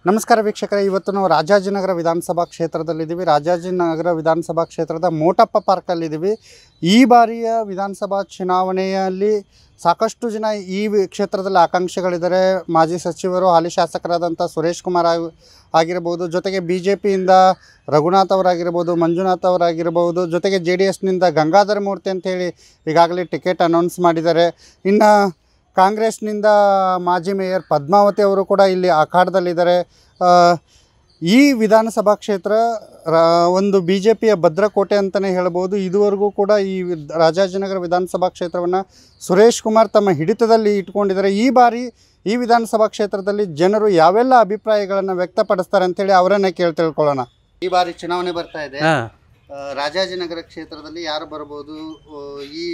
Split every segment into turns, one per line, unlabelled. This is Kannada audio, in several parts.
ನಮಸ್ಕಾರ ವೀಕ್ಷಕರೇ ಇವತ್ತು ನಾವು ರಾಜಾಜಿನಗರ ವಿಧಾನಸಭಾ ಕ್ಷೇತ್ರದಲ್ಲಿದ್ದೀವಿ ರಾಜಾಜಿನಗರ ವಿಧಾನಸಭಾ ಕ್ಷೇತ್ರದ ಮೋಟಪ್ಪ ಪಾರ್ಕಲ್ಲಿದ್ದೀವಿ ಈ ಬಾರಿಯ ವಿಧಾನಸಭಾ ಚುನಾವಣೆಯಲ್ಲಿ ಸಾಕಷ್ಟು ಜನ ಈ ವಿ- ಕ್ಷೇತ್ರದಲ್ಲಿ ಆಕಾಂಕ್ಷಿಗಳಿದ್ದಾರೆ ಮಾಜಿ ಸಚಿವರು ಹಾಲಿ ಶಾಸಕರಾದಂಥ ಸುರೇಶ್ ಕುಮಾರ್ ಆಗಿ ಆಗಿರ್ಬೋದು ಜೊತೆಗೆ ಬಿ ಜೆ ಪಿಯಿಂದ ರಘುನಾಥ್ ಅವರಾಗಿರ್ಬೋದು ಮಂಜುನಾಥ್ ಅವರಾಗಿರ್ಬೋದು ಜೊತೆಗೆ ಜೆ ಡಿ ಎಸ್ನಿಂದ ಗಂಗಾಧರ ಮೂರ್ತಿ ಅಂತೇಳಿ ಈಗಾಗಲೇ ಟಿಕೆಟ್ ಅನೌನ್ಸ್ ಮಾಡಿದ್ದಾರೆ ಇನ್ನು ಕಾಂಗ್ರೆಸ್ನಿಂದ ಮಾಜಿ ಮೇಯರ್ ಪದ್ಮಾವತಿ ಅವರು ಕೂಡ ಇಲ್ಲಿ ಅಖಾಡದಲ್ಲಿದ್ದಾರೆ ಆ, ಈ ವಿಧಾನಸಭಾ ಕ್ಷೇತ್ರ ರಾ- ಒಂದು ಬಿ ಜೆ ಪಿಯ ಭದ್ರಕೋಟೆ ಅಂತಲೇ ಹೇಳ್ಬೋದು ಇದುವರೆಗೂ ಕೂಡ ಈ ವಿದ್- ರಾಜಾಜಿನಗರ ವಿಧಾನಸಭಾ ಕ್ಷೇತ್ರವನ್ನು ಸುರೇಶ್ ಕುಮಾರ್ ತಮ್ಮ ಹಿಡಿತದಲ್ಲಿ ಇಟ್ಕೊಂಡಿದ್ದಾರೆ ಈ ಬಾರಿ ಈ ವಿಧಾನಸಭಾ ಕ್ಷೇತ್ರದಲ್ಲಿ ಜನರು ಯಾವೆಲ್ಲ ಅಭಿಪ್ರಾಯಗಳನ್ನು ವ್ಯಕ್ತಪಡಿಸ್ತಾರೆ ಅಂತೇಳಿ ಅವರನ್ನೇ ಕೇಳಿ ತಿಳ್ಕೊಳ್ಳೋಣ ಈ ಬಾರಿ ಚುನಾವಣೆ ಬರ್ತಾ ಇದೆ
ಹಾ
ಆ, ರಾಜಾಜಿನಗರ ಕ್ಷೇತ್ರದಲ್ಲಿ ಯಾರು ಬರ್ಬೋದು ಆ, ಈ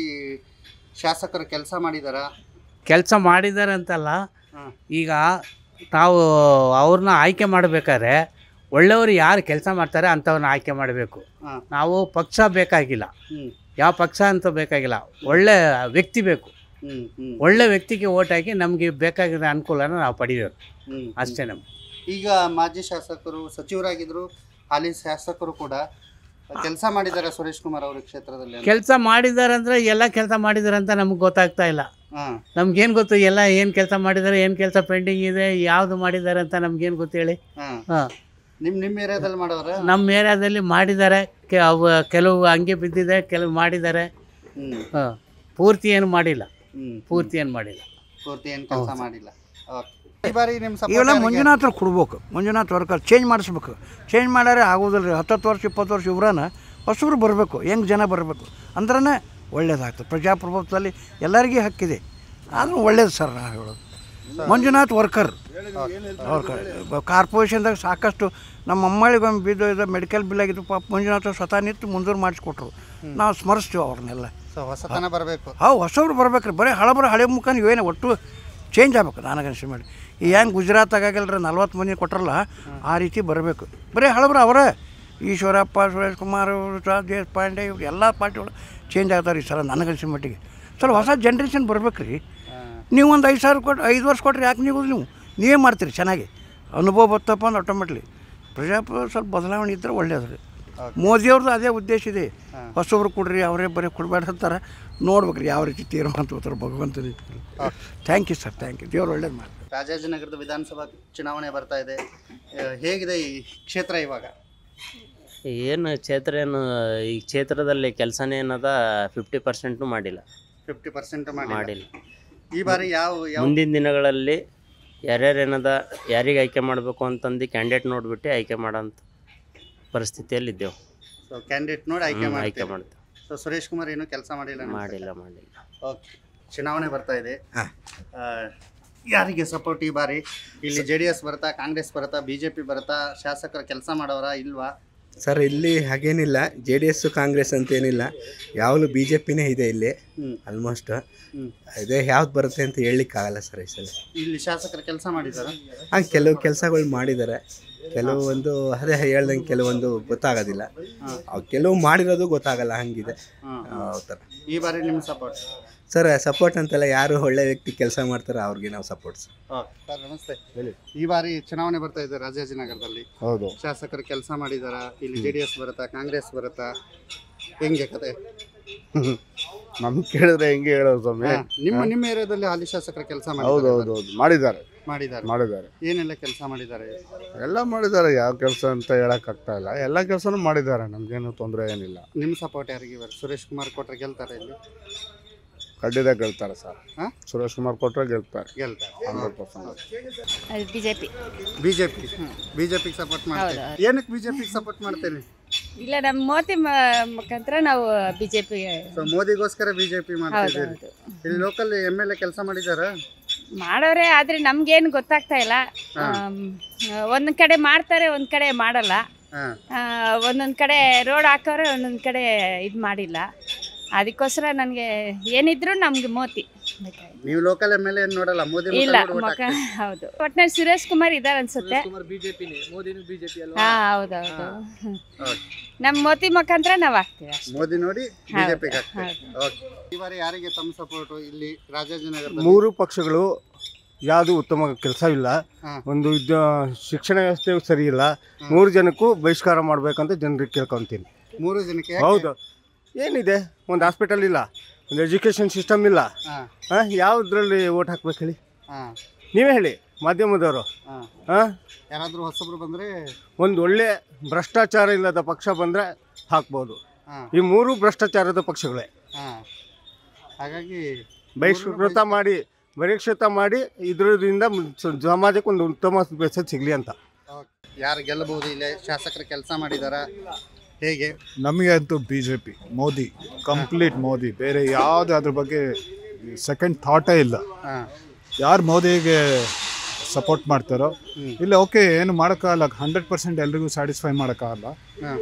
ಶಾಸಕರು ಕೆಲಸ ಮಾಡಿದಾರಾ
ಕೆಲಸ ಮಾಡಿದ್ದಾರೆ ಅಂತಲ್ಲ
ಹಾಂ
ಈಗ ನಾವು ಅವ್ರನ್ನ ಆಯ್ಕೆ ಮಾಡಬೇಕಾದ್ರೆ ಒಳ್ಳೆಯವರು ಯಾರು ಕೆಲಸ ಮಾಡ್ತಾರೆ ಅಂಥವ್ರನ್ನ ಆಯ್ಕೆ ಮಾಡಬೇಕು
ಹಾಂ
ನಾವು ಪಕ್ಷ ಬೇಕಾಗಿಲ್ಲ
ಹ್ಞೂ
ಯಾವ ಪಕ್ಷ ಅಂತ ಬೇಕಾಗಿಲ್ಲ ಒಳ್ಳೆ ವ್ಯಕ್ತಿ ಬೇಕು
ಹ್ಞೂ ಹ್ಞೂ
ಒಳ್ಳೆ ವ್ಯಕ್ತಿಗೆ ಓಟ್ ಹಾಕಿ ನಮಗೆ ಬೇಕಾಗಿರೋ ಅನುಕೂಲನ ನಾವು ಪಡಿಬೇಕು
ಹ್ಞೂ
ಅಷ್ಟೇ ನಮ್ಗೆ
ಈಗ ಮಾಜಿ ಶಾಸಕರು ಸಚಿವರಾಗಿದ್ರು ಹಾಲಿ ಶಾಸಕರು ಕೂಡ ಕೆಲಸ ಮಾಡಿದ್ದಾರೆ ಸುರೇಶ್ ಕುಮಾರ್ ಅವರ ಕ್ಷೇತ್ರದಲ್ಲಿ ಅಂತ.
ಕೆಲಸ ಮಾಡಿದ್ದಾರೆ ಅಂದರೆ ಎಲ್ಲ ಕೆಲಸ ಮಾಡಿದ್ದಾರೆ ಅಂತ ನಮ್ಗೆ ಗೊತ್ತಾಗ್ತಾ ಇಲ್ಲ
ಹಾಂ
ನಮ್ಗೇನು ಗೊತ್ತು ಎಲ್ಲ ಏನು ಕೆಲಸ ಮಾಡಿದ್ದಾರೆ ಏನು ಕೆಲಸ ಪೆಂಡಿಂಗ್ ಇದೆ ಯಾವುದು ಮಾಡಿದ್ದಾರೆ ಅಂತ ನಮ್ಗೇನು ಗೊತ್ತು ಹೇಳಿ
ಹಾಂ
ಹಾಂ
ನಿಮ್ಮ ನಿಮ್ಮ ಏರಿಯಾದಲ್ಲಿ ಮಾಡೋರ
ನಮ್ಮ ಏರಿಯಾದಲ್ಲಿ ಮಾಡಿದ್ದಾರೆ ಕೆ ಅವು ಕೆಲವು ಹಂಗೆ ಬಿದ್ದಿದೆ ಕೆಲವು ಮಾಡಿದ್ದಾರೆ
ಹ್ಞೂ
ಹಾಂ ಪೂರ್ತಿ ಏನು ಮಾಡಿಲ್ಲ
ಹ್ಞೂ
ಪೂರ್ತಿ ಏನು ಮಾಡಿಲ್ಲ
ಪೂರ್ತಿ ಏನು ಕೆಲಸ ಮಾಡಿಲ್ಲ ಓಕೆ ಈ ಬಾರಿ ನಿಮ್ಮ
ಇವೆಲ್ಲ
ಸಪೋರ್ಟ್
ಮಂಜುನಾಥ್ ಕೊಡ್ಬೇಕು ಮಂಜುನಾಥ್ ವರ್ಕರ್ ಚೇಂಜ್ ಮಾಡಿಸ್ಬೇಕು ಚೇಂಜ್ ಮಾಡ್ಯಾರೆ ಆಗೋದಿಲ್ಲ ರೀ ಹತ್ತತ್ತು ವರ್ಷ ಇಪ್ಪತ್ತು ವರ್ಷ ಇವ್ರನ್ನ ಹೊಸಬ್ರು ಬರಬೇಕು ಹೆಂಗೆ ಜನ ಬರಬೇಕು ಅಂದ್ರೇ ಒಳ್ಳೇದಾಗ್ತದೆ ಪ್ರಜಾಪ್ರಭುತ್ವದಲ್ಲಿ ಎಲ್ಲರಿಗೂ ಹಕ್ಕಿದೆ ಆದ್ರೂ ಒಳ್ಳೇದು ಸರ್ ನಾ ಹೇಳೋದು ಮಂಜುನಾಥ್ ವರ್ಕರ್ ವರ್ಕರ್ ಕಾರ್ಪೊರೇಷನ್ದಾಗ ಸಾಕಷ್ಟು ನಮ್ಮ ಅಮ್ಮಳಿಗೊಮ್ಮೆ ಬಿದ್ದು ಇದು ಮೆಡಿಕಲ್ ಬಿಲ್ ಆಗಿದ್ದು ಪಾಪ ಮಂಜುನಾಥ್ ಅವ್ರು ಸ್ವತಃ ನಿಂತು ಮುಂದೂರು ಮಾಡಿಸ್ಕೊಟ್ರು ನಾವು ಸ್ಮರಿಸ್ತೀವಿ ಅವ್ರನ್ನೆಲ್ಲ
ಸೊ ಹೊಸತನ ಬರಬೇಕು
ಹೌದು ಹೊಸಬ್ರು ಬರ್ಬೇಕ್ರಿ ಬರೀ ಹಳಬರ ಹಳೆ ಮುಖ ನೀವೇನು ಒಟ್ಟು ಚೇಂಜ್ ಆಗ್ಬೇಕು ನನಗನ್ಸಿ ಮಾಡಿ ಈ ಹೆಂಗೆ ಗುಜರಾತ್ ಆಗಾಗಲ್ರಿ ನಲ್ವತ್ತು ಮಂದಿ ಕೊಟ್ರಲ್ಲ ಆ ರೀತಿ ಬರಬೇಕು ಬರೀ ಹಳಬ್ರು ಅವರೇ ಈಶ್ವರಪ್ಪ ಸುರೇಶ್ ಕುಮಾರ್ ಸ- ದೇಶಪಾಂಡೆ ಇವ್ರು ಎಲ್ಲ ಪಾರ್ಟಿಗಳು ಚೇಂಜ್ ಆಗ್ತಾರೆ ಈ ಸಲ ನನಗನ್ಸಿ ಮಟ್ಟಿಗೆ ಸ್ವಲ್ಪ ಹೊಸ ಜನ್ರೇಷನ್ ಬರ್ಬೇಕು ರೀ ನೀವು ಒಂದು ಐದು ಸಾವಿರ ಕೊಟ್ಟು ಐದು ವರ್ಷ ಕೊಟ್ರೆ ಯಾಕೆ ನೀವು ನೀವು ನೀವೇ ಮಾಡ್ತೀರಿ ಚೆನ್ನಾಗಿ ಅನುಭವ ಬತ್ತಪ್ಪ ಅಂದ್ರೆ ಆಟೋಮೆಟ್ಲಿ ಪ್ರಜಾಪ್ರಭುತ್ವ ಸ್ವಲ್ಪ ಬದಲಾವಣೆ ಇದ್ದರೆ ಒಳ್ಳೇದು ರೀ ಮೋದಿಯವ್ರದ್ದು ಅದೇ ಉದ್ದೇಶ ಇದೆ ಹೊಸಬ್ರು ಕೊಡ್ರಿ ಅವರೇ ಬರೀ ಕೊಡಬೇಡ ಅಂತಾರೆ ನೋಡ್ಬೇಕು ರೀ ಯಾವ ರೀತಿ ತೀರ್ಮಾನ ತಗೋತಾರೆ ಭಗವಂತನ thank you sir thank you ದೇವ್ರು ಒಳ್ಳೇದು ಮಾಡಿ
ರಾಜಾಜಿನಗರದ ವಿಧಾನಸಭಾ ಚುನಾವಣೆ ಬರ್ತಾ ಇದೆ ಆ, ಹೇಗಿದೆ ಈ ಕ್ಷೇತ್ರ ಇವಾಗ
ಏನು ಕ್ಷೇತ್ರ ಏನು ಈ ಕ್ಷೇತ್ರದಲ್ಲಿ ಕೆಲಸನೇ ಏನದ ಫಿಫ್ಟಿ ಪರ್ಸೆಂಟ್ನು ಮಾಡಿಲ್ಲ
ಫಿಫ್ಟಿ ಪರ್ಸೆಂಟ್ ಮಾಡಿ
ಮಾಡಿಲ್ಲ
ಈ ಬಾರಿ ಯಾವ ಯಾವ
ಮುಂದಿನ ದಿನಗಳಲ್ಲಿ ಯಾರ್ಯಾರು ಏನದ ಯಾರಿಗೆ ಆಯ್ಕೆ ಮಾಡಬೇಕು ಅಂತಂದು ಕ್ಯಾಂಡಿಡೇಟ್ ನೋಡ್ಬಿಟ್ಟು ಆಯ್ಕೆ ಮಾಡೋಂಥ ಪರಿಸ್ಥಿತಿಯಲ್ಲಿ ಇದ್ದೇವೆ
ಸೊ ಕ್ಯಾಂಡಿಡೇಟ್ ನೋಡಿ ಆಯ್ಕೆ
ಹ್ಮ್, ಆಯ್ಕೆ
ಮಾಡ್ತೀವಿ
ಮಾಡ್ತೇವೆ
ಸೊ ಸುರೇಶ್ ಕುಮಾರ್ ಏನು ಕೆಲಸ ಮಾಡಿಲ್ಲ ಅನ್ಸುತ್ತೆ.
ಮಾಡಿಲ್ಲ ಮಾಡಿಲ್ಲ
ಓಕೆ ಚುನಾವಣೆ ಬರ್ತಾ ಇದೆ ಆ, ಯಾರಿಗೆ ಸಪೋರ್ಟ್ ಈ ಬಾರಿ ಇಲ್ಲಿ ಜೆ ಡಿ ಎಸ್ ಬರುತ್ತಾ ಕಾಂಗ್ರೆಸ್ ಬರುತ್ತಾ ಬಿ ಜೆ ಪಿ ಬರುತ್ತಾ ಶಾಸಕರು ಕೆಲಸ ಮಾಡೋರ ಇಲ್ವಾ
ಸರ್ ಇಲ್ಲಿ ಹಾಗೇನಿಲ್ಲ ಜೆ ಡಿ ಎಸ್ಸು ಕಾಂಗ್ರೆಸ್ ಅಂತೇನಿಲ್ಲ ಯಾವಾಗಲೂ ಬಿ ಜೆ ಪಿನೇ ಇದೆ ಇಲ್ಲಿ
ಹ್ಞೂ
ಆಲ್ಮೋಸ್ಟ್
ಹ್ಞೂ
ಅದೇ ಯಾವ್ದು ಬರುತ್ತೆ ಅಂತ ಹೇಳಲಿಕ್ಕಾಗಲ್ಲ ಸರ್ ಈ ಸಲ
ಇಲ್ಲಿ ಶಾಸಕರು ಕೆಲಸ ಮಾಡಿದಾರ
ಹಾಂ ಕೆಲವು ಕೆಲಸಗಳು ಮಾಡಿದ್ದಾರೆ ಕೆಲವೊಂದು ಅದೇ ಹೇಳ್ದಂಗೆ ಕೆಲವೊಂದು ಗೊತ್ತಾಗೋದಿಲ್ಲ ಅವು ಕೆಲವು ಮಾಡಿರೋದು ಗೊತ್ತಾಗಲ್ಲ ಹಂಗಿದೆ
ಹಾಂ
ಆ ಥರ
ಈ ಬಾರಿ ನಿಮ್ಮ ಸಪೋರ್ಟ್
ಸರ್ ಸಪೋರ್ಟ್ ಅಂತೆಲ್ಲ ಯಾರು ಒಳ್ಳೆ ವ್ಯಕ್ತಿ ಕೆಲಸ ಮಾಡ್ತಾರೆ ಅವ್ರಿಗೆ ನಾವು ಸಪೋರ್ಟ್ ಸರ್
ಓಕೆ ಸರ್ ನಮಸ್ತೆ ಈ ಬಾರಿ ಚುನಾವಣೆ ಬರ್ತಾ ಇದೆ ರಾಜಾಜಿನಗರದಲ್ಲಿ
ಹೌದು
ಶಾಸಕರು ಕೆಲಸ ಮಾಡಿದಾರ ಇಲ್ಲಿ ಜೆ ಡಿ ಎಸ್ ಬರುತ್ತಾ ಕಾಂಗ್ರೆಸ್ ಬರುತ್ತಾ ಹೆಂಗೆ ಕತೆ
ನಮ್ಗೆ ಕೇಳಿದ್ರೆ ಹೆಂಗೆ ಹೇಳೋದು ಸ್ವಾಮಿ
ಹಾ, ನಿಮ್ಮ ನಿಮ್ಮ ಏರಿಯಾದಲ್ಲಿ ಹಾಲಿ ಶಾಸಕರು ಕೆಲಸ
ಹೌದು ಹೌದು ಹೌದು ಮಾಡಿದ್ದಾರೆ
ಮಾಡಿದ್ದಾರೆ
ಮಾಡಿದ್ದಾರೆ
ಏನೆಲ್ಲ ಕೆಲಸ ಮಾಡಿದ್ದಾರೆ
ಎಲ್ಲ ಮಾಡಿದ್ದಾರೆ ಯಾವ ಕೆಲಸ ಅಂತ ಹೇಳಕ್ ಆಗ್ತಾ ಇಲ್ಲ ಎಲ್ಲ ಕೆಲಸನೂ ಮಾಡಿದ್ದಾರೆ ನಮ್ಗೇನು ತೊಂದರೆ ಏನಿಲ್ಲ
ನಿಮ್ಮ ಸಪೋರ್ಟ್ ಯಾರಿಗೆ ಇವರು ಸುರೇಶ್ ಕುಮಾರ್ ಕೊಟ್ರೆ ಗೆಲ್ತಾರೆ ಇಲ್ಲಿ
ಖಂಡಿತ ಗೆಲ್ತಾರೆ ಸರ್
ಹಾ?
ಸುರೇಶ್ ಕುಮಾರ್ ಕೊಟ್ಟರೆ ಗೆಲ್ತಾರೆ
ಗೆಲ್ತಾರೆ
ಹಂಡ್ರೆಡ್ ಪರ್ಸೆಂಟ್
ಅದು ಬಿ ಜೆ ಪಿ
ಬಿಜೆಪಿ ಬಿಜೆಪಿಗೆ ಸಪೋರ್ಟ್ ಮಾಡ್ತೀವಿ ಏನಕ್ಕೆ ಬಿಜೆಪಿಗೆ ಸಪೋರ್ಟ್ ಮಾಡ್ತೀರಿ
ಇಲ್ಲ ನಮ್ಮ ಮೋದಿ ಮ- ಮುಖಾಂತರ ನಾವು ಬಿ ಜೆ ಪಿ
ಸೊ ಮೋದಿಗೋಸ್ಕರ ಬಿಜೆಪಿ ಮಾಡ್ತಿದ್ದೀರಿ
ಹೌದು
ಇಲ್ಲಿ ಲೋಕಲ್ ಎಮ್ ಎಲ್ ಎ ಕೆಲಸ ಮಾಡಿದಾರ
ಮಾಡೋರೆ ಆದರೆ ನಮಗೇನು ಗೊತ್ತಾಗ್ತಾ ಇಲ್ಲ ಒಂದೊಂದು ಕಡೆ ಮಾಡ್ತಾರೆ ಒಂದು ಕಡೆ ಮಾಡಲ್ಲ
ಹಾಂ
ಒಂದೊಂದು ಕಡೆ ರೋಡ್ ಹಾಕೋರೆ ಒಂದೊಂದು ಕಡೆ ಇದು ಮಾಡಿಲ್ಲ ಅದಕ್ಕೋಸ್ಕರ ನನಗೆ ಏನಿದ್ರು ನಮ್ಗೆ ಮೋತಿ ಬೇಕಾಗಿತ್ತು.
ನೀವು ಲೋಕಲ್ ಎಮ್ ಎಲ್ ಎ ನೋಡಲ್ಲ ಮೋದಿ ಮುಖ
ಇಲ್ಲ
ನೋಡಿ vote
ಮುಖ
ಹಾಕ್ತೀರಿ.
ಹೌದು ಒಟ್ಟಿನಲ್ಲಿ ಸುರೇಶ್ ಕುಮಾರ್ ಇದ್ದಾರೆ ಅನ್ಸುತ್ತೆ ಹಾ ಹೌದೌದು ನಮ್ಮ ಮೋತಿ ಮುಖಾಂತರ ನಾವು ಹಾಕ್ತೀವಿ ಅಷ್ಟೇ
ಮೋದಿ ನೋಡಿ ಬಿಜೆಪಿಗೆ ಹಾಕ್ತೀರಿ
ಹೌದು.
ಓಕೆ ಈ ಬಾರಿ ಯಾರಿಗೆ ತಮ್ಮ ಸಪೋರ್ಟ್ ಇಲ್ಲಿ ರಾಜಾಜಿನಗರದಲ್ಲಿ
ಮೂರು ಪಕ್ಷಗಳು ಯಾವುದು ಉತ್ತಮ ಕೆಲಸ ಇಲ್ಲ
ಹಾ.
ಒಂದು ವಿದ್ಯಾ ಶಿಕ್ಷಣ ವ್ಯವಸ್ಥೆ ಸರಿ ಇಲ್ಲ ಮೂರು ಜನಕ್ಕೂ ಬಹಿಷ್ಕಾರ ಮಾಡಬೇಕಂತ ಜನರಿಗೆ ಕೇಳ್ಕೊತೀನಿ
ಮೂರು ಜನಕ್ಕೆ ಯಾಕೆ?
ಹೌದು ಏನಿದೆ ಒಂದು ಹಾಸ್ಪಿಟಲ್ ಇಲ್ಲ ಒಂದು ಎಜುಕೇಷನ್ ಸಿಸ್ಟಮ್ ಇಲ್ಲ
ಹಾ,
ಹಾಂ ಯಾವುದ್ರಲ್ಲಿ ಓಟ್ ಹಾಕ್ಬೇಕು ಹೇಳಿ
ಹಾ,
ನೀವೇ ಹೇಳಿ ಮಾಧ್ಯಮದವರು
ಹಾ.
ಹಾಂ
ಯಾರಾದ್ರೂ ಹೊಸಬ್ರು ಬಂದ್ರೆ
ಒಂದು ಒಳ್ಳೆ ಭ್ರಷ್ಟಾಚಾರ ಇಲ್ಲದ ಪಕ್ಷ ಬಂದರೆ ಹಾಕ್ಬೋದು
ಹಾ,
ಈ ಮೂರು ಭ್ರಷ್ಟಾಚಾರದ ಪಕ್ಷಗಳೇ
ಹಾ. ಹಾಗಾಗಿ
ಬಹಿಷ್ಕೃತ ಮಾಡಿ ಬಹಿಷ್ಕೃತ ಮಾಡಿ ಇದರಿಂದ ಸಮಾಜಕ್ಕೆ ಒಂದು ಉತ್ತಮ ಮೆಸೇಜ್ ಸಿಗಲಿ ಅಂತ
ಯಾರು ಗೆಲ್ಲಬಹುದು ಇಲ್ಲಿ ಶಾಸಕರು ಕೆಲಸ ಮಾಡಿದಾರ ಹೇಗೆ
ನಮಗೆ ಅಂತೂ B J P Modi complete Modi ಬೇರೆ ಯಾವುದು ಅದ್ರ ಬಗ್ಗೆ ಸೆಕೆಂಡ್ ಥಾಟೇ ಇಲ್ಲ
ಹಾ,
ಯಾರು ಮೋದಿಗೆ ಸಪೋರ್ಟ್ ಮಾಡ್ತಾರೋ
ಹ್ಮ್.
ಇಲ್ಲ ಓಕೆ ಏನು ಮಾಡೋಕ್ಕಾಗಲ್ಲ ಹಂಡ್ರೆಡ್ ಪರ್ಸೆಂಟ್ ಎಲ್ರಿಗೂ ಸ್ಯಾಟಿಸ್ಫೈ ಮಾಡೋಕ್ಕಾಗಲ್ಲ
ಹಾ,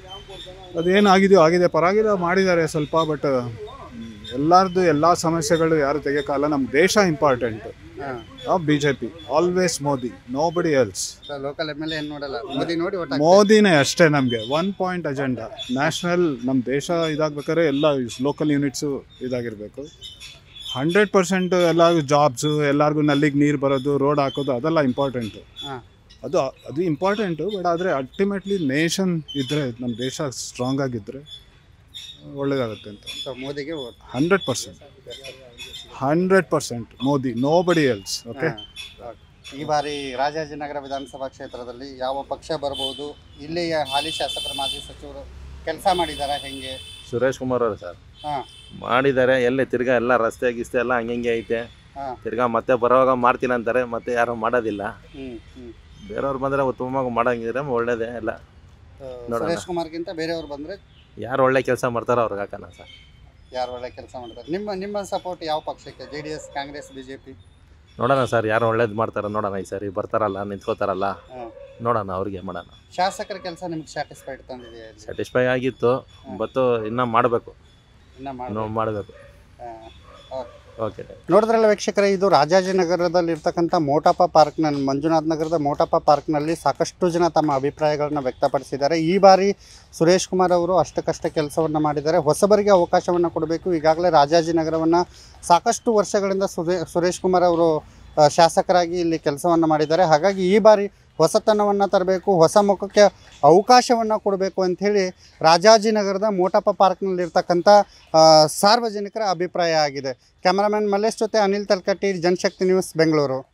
ಅದೇನಾಗಿದೆಯೋ ಆಗಿದೆ ಪರವಾಗಿಲ್ಲ ಮಾಡಿದ್ದಾರೆ ಸ್ವಲ್ಪ ಬಟ್ ಎಲ್ಲರದ್ದು ಎಲ್ಲ ಸಮಸ್ಯೆಗಳು ಯಾರು ತೆಗಿಯೋಕ್ಕಾಗಲ್ಲ ನಮ್ಮ ದೇಶ ಇಂಪಾರ್ಟೆಂಟ್
ಹಾ.
B J P always Modi nobody else
local M L A ನೋಡಲ್ಲ ಮೋದಿ ನೋಡಿ ಒಟ್ಟ
ಮೋದಿನೇ ಅಷ್ಟೇ ನಮಗೆ ಒನ್ ಪಾಯಿಂಟ್ ಅಜೆಂಡಾ ನ್ಯಾಷನಲ್ ನಮ್ಮ ದೇಶ ಇದಾಗ್ಬೇಕಾದ್ರೆ ಎಲ್ಲ ಲೋಕಲ್ ಯೂನಿಟ್ಸು ಇದಾಗಿರಬೇಕು ಹಂಡ್ರೆಡ್ ಪರ್ಸೆಂಟ್ ಎಲ್ಲ ಜಾಬ್ಸು ಎಲ್ಲರಿಗೂ ನಲ್ಲಿಗೆ ನೀರು ಬರೋದು ರೋಡ್ ಹಾಕೋದು ಅದೆಲ್ಲ ಇಂಪಾರ್ಟೆಂಟು
ಹಾ.
ಅದು ಅದು ಇಂಪಾರ್ಟೆಂಟು ಬಟ್ ಆದರೆ ಅಲ್ಟಿಮೇಟ್ಲಿ ನೇಷನ್ ಇದ್ದರೆ ನಮ್ಮ ದೇಶ ಸ್ಟ್ರಾಂಗ್ ಆಗಿದ್ದರೆ ಒಳ್ಳೇದಾಗುತ್ತೆ ಅಂತ
ಸೊ ಮೋದಿಗೆ vote.
Hundred percent hundred percent Modi nobody else okay
ಹಾ, ಈ ಬಾರಿ ರಾಜಾಜಿನಗರ ವಿಧಾನಸಭಾ ಕ್ಷೇತ್ರದಲ್ಲಿ ಯಾವ ಪಕ್ಷ ಬರಬಹುದು ಇಲ್ಲಿಯ ಹಾಲಿ ಶಾಸಕರು ಮಾಜಿ ಸಚಿವರು ಕೆಲಸ ಮಾಡಿದಾರ ಹೆಂಗೆ
ಸುರೇಶ್ ಕುಮಾರ್ ಅವರು ಸರ್
ಹಾ.
ಮಾಡಿದ್ದಾರೆ ಎಲ್ಲಿ ತಿರ್ಗಾ ಎಲ್ಲ ರಸ್ತೆ ಗಿಸ್ತೆ ಎಲ್ಲ ಹಂಗೆ ಐತೆ
ಹಾ.
ತಿರ್ಗಾ ಮತ್ತೆ ಬರೋವಾಗ ಮಾಡ್ತೀನಿ ಅಂತಾರೆ ಮತ್ತೆ ಯಾರು ಮಾಡೋದಿಲ್ಲ
ಹ್ಮ್ ಹ್ಮ್
ಬೇರೆಯವ್ರು ಬಂದರೆ ಉತ್ತಮವಾಗಿ ಮಾಡಂಗಿದ್ರೆ ಒಳ್ಳೇದೇ ಎಲ್ಲ
ಸೊ,
ನೋಡೋಣ.
ಸುರೇಶ್ ಕುಮಾರ್ಗಿಂತ ಬೇರೆಯವ್ರು ಬಂದ್ರೆ
ಯಾರು ಒಳ್ಳೆ ಕೆಲಸ ಮಾಡ್ತಾರೋ ಅವ್ರಿಗೆ ಹಾಕೋಣ ಸರ್
ಯಾರು ಒಳ್ಳೆ ಕೆಲಸ ಮಾಡ್ತಾರೆ ನಿಮ್ಮ ನಿಮ್ಮ ಸಪೋರ್ಟ್ ಯಾವ ಪಕ್ಷಕ್ಕೆ J D S Congress BJP
ನೋಡೋಣ ಸರ್ ಯಾರು ಒಳ್ಳೇದು ಮಾಡ್ತಾರೋ ನೋಡೋಣ ಈ ಸರಿ ಬರ್ತಾರಲ್ಲ ನಿಂತ್ಕೋತಾರಲ್ಲ
ಹಾ.
ನೋಡೋಣ ಅವ್ರಿಗೆ ಮಾಡೋಣ
ಶಾಸಕರ ಕೆಲಸ ನಿಮ್ಗೆ ಸ್ಯಾಟಿಸ್ಫೈಡ್ ತಂದಿದೆಯಾ ಇಲ್ಲಿ?
ಸ್ಯಾಟಿಸ್ಫೈ ಆಗಿತ್ತು ಬತ್ತು ಇನ್ನೂ ಮಾಡಬೇಕು
ಇನ್ನ
ಇನ್ನೂ ಮಾಡಬೇಕು
ಮಾಡಬೇಕು
ಓಕೆ
ನೋಡಿದ್ರಲ್ಲ ವೀಕ್ಷಕರೇ ಇದು ರಾಜಾಜಿನಗರದಲ್ಲಿ ಇರ್ತಕ್ಕಂಥ ಮೋಟಪ್ಪ ಪಾರ್ಕ್ನ ಮಂಜುನಾಥ್ ನಗರದ ಮೋಟಪ್ಪ ಪಾರ್ಕ್ನಲ್ಲಿ ಸಾಕಷ್ಟು ಜನ ತಮ್ಮ ಅಭಿಪ್ರಾಯಗಳನ್ನ ವ್ಯಕ್ತಪಡಿಸಿದ್ದಾರೆ ಈ ಬಾರಿ ಸುರೇಶ್ ಕುಮಾರ್ ಅವರು ಅಷ್ಟಕ್ಕಷ್ಟ ಕೆಲಸವನ್ನು ಮಾಡಿದ್ದಾರೆ ಹೊಸಬರಿಗೆ ಅವಕಾಶವನ್ನು ಕೊಡಬೇಕು ಈಗಾಗಲೇ ರಾಜಾಜಿನಗರವನ್ನು ಸಾಕಷ್ಟು ವರ್ಷಗಳಿಂದ ಸುರೇ ಸುರೇಶ್ ಕುಮಾರ್ ಅವರು ಆ, ಶಾಸಕರಾಗಿ ಇಲ್ಲಿ ಕೆಲಸವನ್ನು ಮಾಡಿದ್ದಾರೆ ಹಾಗಾಗಿ ಈ ಬಾರಿ ಹೊಸತನವನ್ನು ತರಬೇಕು ಹೊಸ ಮುಖಕ್ಕೆ ಅವಕಾಶವನ್ನು ಕೊಡಬೇಕು ಅಂಥೇಳಿ ರಾಜಾಜಿನಗರದ ಮೋಟಪ್ಪ ಪಾರ್ಕ್ನಲ್ಲಿರ್ತಕ್ಕಂಥ ಆ, ಸಾರ್ವಜನಿಕರ ಅಭಿಪ್ರಾಯ ಆಗಿದೆ ಕ್ಯಾಮರಾಮನ್ ಮಲ್ಲೇಶ್ ಜೊತೆ ಅನಿಲ್ ತಲ್ಕಟ್ಟಿ ಜನಶಕ್ತಿ ನ್ಯೂಸ್ ಬೆಂಗಳೂರು